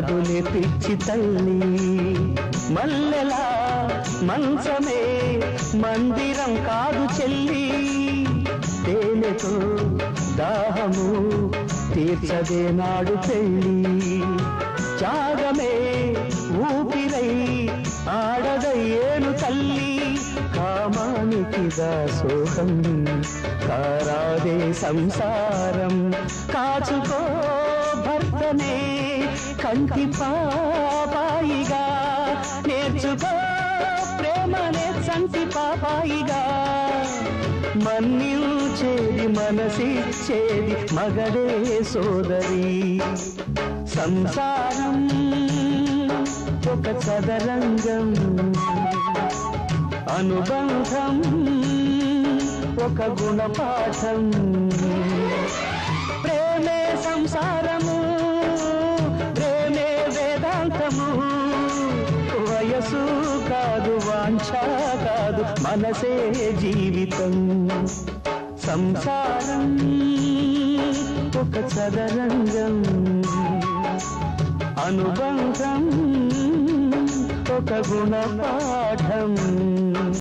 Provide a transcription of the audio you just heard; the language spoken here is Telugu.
కాదులే పిచ్చి తల్లి మల్లెలా మంచమే మందిరం కాదు చెల్లి తేనెతో దాహము తీర్చదే నాడు పెళ్ళి త్యాగమే ఊపిరై ఆడదయ్యేను తల్లి కామానికి దాసోహం కారాదే సంసారం కాచుకో భర్తనే కంటి పాపాయిగా నేర్చుకో ప్రేమనే సంటి పాపాయిగా మన్నించేది మనసిచ్చేది మగడే సోదరి సంసారం ఒక చదరంగం అనుబంధం ఒక గుణపాఠం ప్రేమే సంసారము ప్రేమే వేదాంతము వయసు కాదు వాంఛ కాదు మనసే జీవితం సంసారం ఒక చదరంగం అనుబంధం ఒక గుణపాఠం